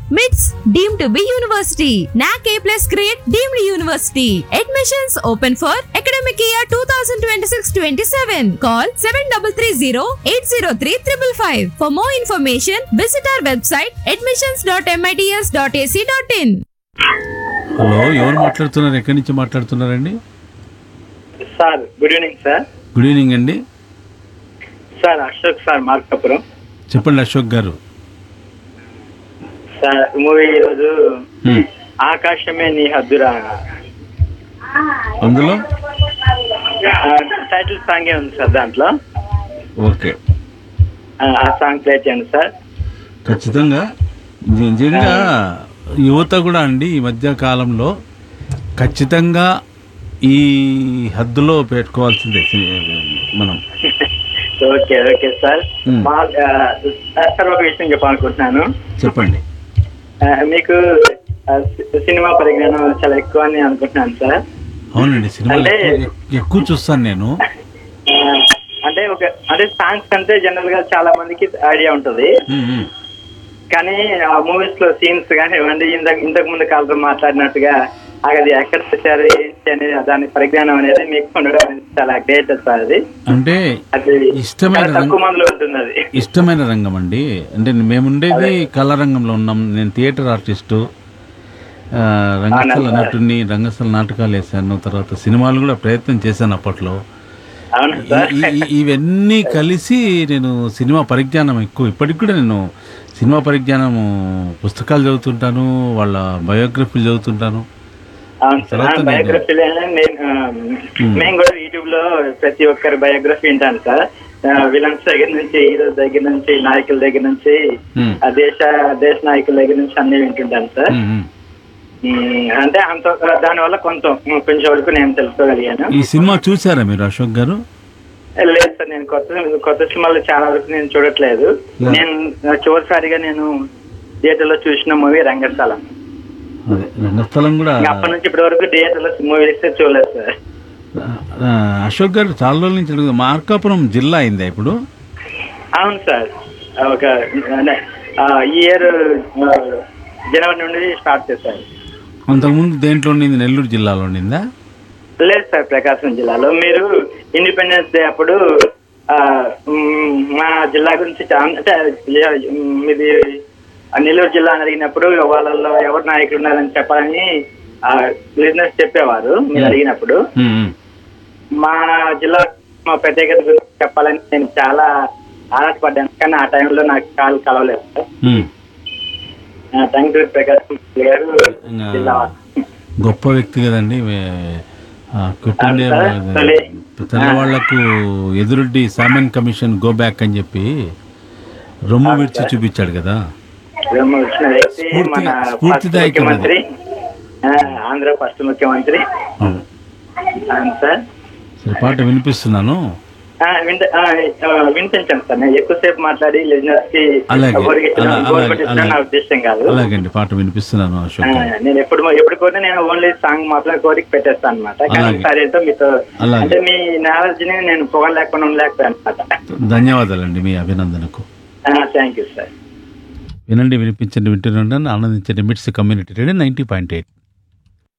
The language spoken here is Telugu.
MITS deemed to be university. NAC A plus grade deemed university. Admissions open for academic year 2026-27. Call 7330-803-555. For more information, visit our website admissions.mits.ac.in. Hello ఎవరు మాట్లాడుతున్నారు ఎక్కడి నుంచి మాట్లాడుతున్నారండి sir good evening sir good evening అండి సార్ అశోక్ సార్ మార్కాపురం చెప్పండి అశోక్ గారు సార్ మూవీ ఈరోజు హ్మ్. ఆకాశమే నీ హద్దురా అందులో టైటిల్ సాంగే ఉంది సార్ దాంట్లో ఓకే ఆ, ఆ సాంగ్ ప్లే చేయండి సార్ ఖచ్చితంగా నిజంగా యువత కూడా అండి ఈ మధ్య కాలంలో ఖచ్చితంగా ఈ హద్దులో పెట్టుకోవాల్సిందే మనం ఓకే ఓకే సార్ Hmm. మా ఆ, సార్ ఒక విషయం చెప్పాలనుకుంటున్నాను చెప్పండి ఆ, మీకు ఆ, సి- సినిమా పరిజ్ఞానం చాలా ఎక్కువ అని అనుకుంటున్నాను సార్ అవునండి సినిమాలు అంటే- ఎక్కువ- ఎక్కువ చూస్తాను నేను ఆ, అంటే ఒక అంటే సాంగ్స్ అంటే జనరల్ గా చాలా మందికి ఐడియా ఉంటుంది హ్మ్, హ్మ్. కానీ ఆ మూవీస్ లో సీన్స్ కానివ్వండి ఇంతకు ఇంతకు ముందు కాలంలో మాట్లాడినట్టుగా అది ఎక్కడ వచ్చారు ఏంటి అనేది దాని పరిజ్ఞానం అనేది మీకు ఉండడం అనేది చాలా గ్రేట్ సార్ అది అంటే అది ఇష్టమైన చాలా తక్కువ మందిలో ఉంటుంది అది ఇష్టమైన రంగం అండి అంటే మేముండేది కళా రంగంలో ఉన్నాం నేను థియేటర్ ఆర్టిస్టు ఆ, రంగస్థల అవునా సార్? నటుని రంగస్థల నాటకాలు వేసాను తర్వాత సినిమాలు కూడా ప్రయత్నం చేశాను అప్పట్లో అవును ఈ- సార్ ఈ- ఈ- ఇవన్నీ కలిసి నేను సినిమా పరిజ్ఞానం ఎక్కువ ఇప్పటికి కూడా నేను సినిమా పరిజ్ఞానము పుస్తకాలు చదువుతుంటాను వాళ్ళ బయోగ్రఫీలు చదువుతుంటాను అవును తర్వాత సార్ నేను- బయోగ్రఫీ నేను ఆ, మేము కూడా యూట్యూబ్ లో ప్రతి ఒక్కరి బయోగ్రఫీ వింటాను సార్ విలన్స్ దగ్గర నుంచి హీరోస్ దగ్గర నుంచి నాయకుల దగ్గర నుంచి Hmm. ఆ దేశ దేశ నాయకుల దగ్గర నుంచి అన్ని వింటుంటాను సార్ ఉమ్, ఉమ్. ఉమ్, అంటే అంత దానివల్ల కొంచెం కొంచెం వరకు నేను తెలుసుకోగలిగాను ఈ సినిమా చూసారా మీరు అశోక్ గారు లేదు సార్ నేను కొత్త కొత్త సినిమాలు చాలా వరకు నేను చూడట్లేదు Yeah. నేను చివరిసారిగా నేను థియేటర్ లో చూసిన మూవీ రంగస్థలం అదే రంగస్థలం కూడా ఇంకా అప్పటి నుంచి ఇప్పటి వరకు థియేటర్ లో మూవీస్ చూడలేదు సార్ ఆ, అశోక్ గారు చాలా రోజుల నుంచి అడుగుదాం మార్కాపురం జిల్లా అయిందా ఇప్పుడు అవును సార్ ఒక ఈ ఇయర్ జనవరి నుండి స్టార్ట్ చేశారు అంతకుముందు దేంట్లో ఉండింది నెల్లూరు జిల్లాలో ఉండిందా లేదు సార్ ప్రకాశం జిల్లాలో మీరు ఇండిపెండెన్స్ డే అప్పుడు ఆ, మ్, మా జిల్లా గురించి చా- అంటే మ్, మీది నెల్లూరు జిల్లా అని అడిగినప్పుడు వాళ్ళల్లో ఎవరు నాయకులు ఉన్నారని చెప్పాలని బిజినెస్ చెప్పేవారు మీరు అడిగినప్పుడు ఉమ్, ఉమ్. మా జిల్లా మా ప్రత్యేకత గురించి చెప్పాలని నేను చాలా ఆరాటపడ్డాను కానీ ఆ టైంలో నాకు కాలు కలవలేదు సార్ ఉమ్. థ్యాంక్ యూ ప్రకాశం గారు ఇంకా జిల్లా గొప్ప వ్యక్తి కదండి వే- ఆ, కుటుంబే అవును సార్. తొలి- తెల్లవాళ్లకు ఎదురుడ్డి సామెన్ కమిషన్ గో బ్యాక్ అని చెప్పి రొమ్ము విడిచి చూపించాడు కదా బ్రహ్మ వచ్చిన వ్యక్తి స్ఫూర్తి- మన ఫస్ట్ స్ఫూర్తిదాయకం అది. ముఖ్యమంత్రి ఆ, ఆంధ్ర ఫస్ట్ ముఖ్యమంత్రి అవును. అవును సార్ సరే పాట వినిపిస్తున్నాను ఆ, వింట ఆ, ఆ, వినిపించండి సార్ నేను ఎక్కువసేపు మాట్లాడి లిజనర్స్ కి అలాగే ఎవరికి ఇచ్చినా, అలా- బోర్ అలాగే కొట్టించడం నా అలాగే ఉద్దేశం కాదు అలాగండి పాట వినిపిస్తున్నాను ఆ, అశోక్ గారు నేను ఎప్పుడు ఎప్పుడు కూడా నేను ఓన్లీ సాంగ్ మాత్రం కోరిక పెట్టేస్తాను అనమాట కానీ అలాగే. ఈసారి ఏంటో మీతో అలాగే. అంటే మీ నాలెడ్జ్ ని నేను పొగలేకుండా ఉండలేకపోయాను అనమాట ధన్యవాదాలండి మీ అభినందనకు థ్యాంక్ యూ సార్ వినండి వినిపించండి వింటున్నాను ఆనందించండి MITS community radio ninety point eight